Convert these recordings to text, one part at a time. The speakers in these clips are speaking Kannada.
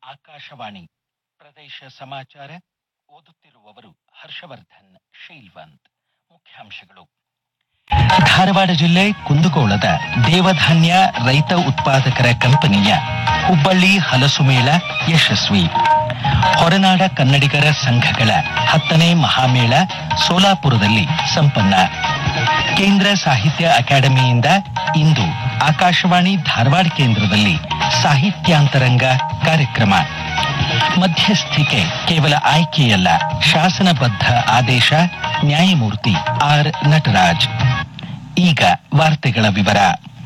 ಆಕಾಶವಾಣಿ ಪ್ರದೇಶ ಸಮಾಚಾರ ಓದುತ್ತಿರುವವರು ಹರ್ಷವರ್ಧನ್ ಶೀಲ್ವಂತ್ ಮುಖ್ಯಾಂಶಗಳು ಧಾರವಾಡ ಜಿಲ್ಲೆ ಕುಂದಗೋಳದ ದೇವಧಾನ್ಯ ರೈತ ಉತ್ಪಾದಕರ ಕಂಪನಿಯ ಹುಬ್ಬಳ್ಳಿ ಹಲಸು ಮೇಳ ಯಶಸ್ವಿ ಹೊರನಾಡ ಕನ್ನಡಿಗರ ಸಂಘಗಳ ಹತ್ತನೇ ಮಹಾಮೇಳ ಸೋಲಾಪುರದಲ್ಲಿ ಸಂಪನ್ನ ಕೇಂದ್ರ ಸಾಹಿತ್ಯ ಅಕಾಡೆಮಿಯಿಂದ ಇಂದು ಆಕಾಶವಾಣಿ ಧಾರವಾಡ ಕೇಂದ್ರದಲ್ಲಿ ಸಾಹಿತ್ಯಾಂತರಂಗ ಕಾರ್ಯಕ್ರಮ ಮಧ್ಯಸ್ಥಿಕೆ ಕೇವಲ ಆಯ್ಕೆಯಲ್ಲ ಶಾಸನಬದ್ಧ ಆದೇಶ ನ್ಯಾಯಮೂರ್ತಿ ಆರ್ ನಟರಾಜ್ ಈಗ ವಾರ್ತೆಗಳ ವಿವರ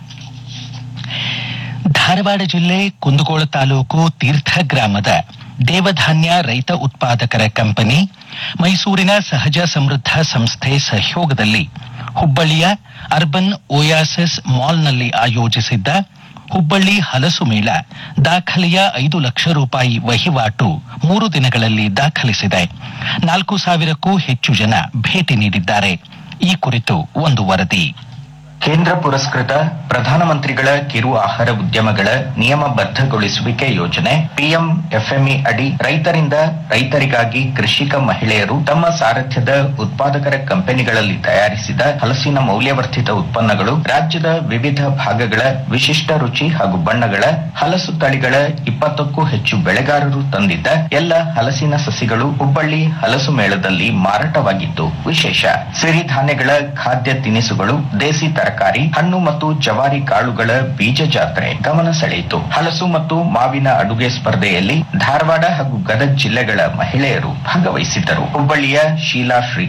ಧಾರವಾಡ ಜಿಲ್ಲೆ ಕುಂದಗೋಳ ತಾಲೂಕು ತೀರ್ಥ ಗ್ರಾಮದ ದೇವಧಾನ್ಯ ರೈತ ಉತ್ಪಾದಕರ ಕಂಪನಿ ಮೈಸೂರಿನ ಸಹಜ ಸಮೃದ್ಧ ಸಂಸ್ಥೆ ಸಹಯೋಗದಲ್ಲಿ ಹುಬ್ಬಳ್ಳಿಯ ಅರ್ಬನ್ ಓಯಾಸಿಸ್ ಮಾಲ್ನಲ್ಲಿ ಆಯೋಜಿಸಿದ್ದ ಹುಬ್ಬಳ್ಳಿ ಹಲಸು ಮೇಳ ದಾಖಲೆಯ ಐದು ಲಕ್ಷ ರೂಪಾಯಿ ವಹಿವಾಟು ಮೂರು ದಿನಗಳಲ್ಲಿ ದಾಖಲಿಸಿದೆ ನಾಲ್ಕು ಸಾವಿರಕ್ಕೂ ಹೆಚ್ಚು ಜನ ಭೇಟಿ ನೀಡಿದ್ದಾರೆ ಈ ಕುರಿತು ಒಂದು ವರದಿ ಕೇಂದ್ರ ಪುರಸ್ಕೃತ ಪ್ರಧಾನಮಂತ್ರಿಗಳ ಕಿರು ಆಹಾರ ಉದ್ಯಮಗಳ ನಿಯಮಬದ್ಧಗೊಳಿಸುವಿಕೆ ಯೋಜನೆ ಪಿಎಂ ಎಫ್ಎಂಇ ಅಡಿ ರೈತರಿಂದ ರೈತರಿಗಾಗಿ ಕೃಷಿಕ ಮಹಿಳೆಯರು ತಮ್ಮ ಸಾರಥ್ಯದ ಉತ್ಪಾದಕರ ಕಂಪನಿಗಳಲ್ಲಿ ತಯಾರಿಸಿದ ಹಲಸಿನ ಮೌಲ್ಯವರ್ಧಿತ ಉತ್ಪನ್ನಗಳು ರಾಜ್ಯದ ವಿವಿಧ ಭಾಗಗಳ ವಿಶಿಷ್ಟ ರುಚಿ ಹಾಗೂ ಬಣ್ಣಗಳ ಹಲಸು ತಳಿಗಳ ಇಪ್ಪತ್ತಕ್ಕೂ ಹೆಚ್ಚು ಬೆಳೆಗಾರರು ತಂದಿದ್ದ ಎಲ್ಲ ಹಲಸಿನ ಸಸಿಗಳು ಹುಬ್ಬಳ್ಳಿ ಹಲಸು ಮೇಳದಲ್ಲಿ ಮಾರಾಟವಾಗಿದ್ದು ವಿಶೇಷ ಸಿರಿಧಾನ್ಯಗಳ ಖಾದ್ಯ ತಿನಿಸುಗಳು ದೇಸಿ ತರಕಾರಿ ಹಣ್ಣು ಮತ್ತು ಜವಾರಿ ಕಾಳುಗಳ ಬೀಜ ಜಾತ್ರೆ ಗಮನ ಸೆಳೆಯಿತು ಹಲಸು ಮತ್ತು ಮಾವಿನ ಅಡುಗೆ ಸ್ಪರ್ಧೆಯಲ್ಲಿ ಧಾರವಾಡ ಹಾಗೂ ಗದಗ ಜಿಲ್ಲೆಗಳ ಮಹಿಳೆಯರು ಭಾಗವಹಿಸಿದ್ದರು ಹುಬ್ಬಳ್ಳಿಯ ಶೀಲಾ ಶ್ರೀ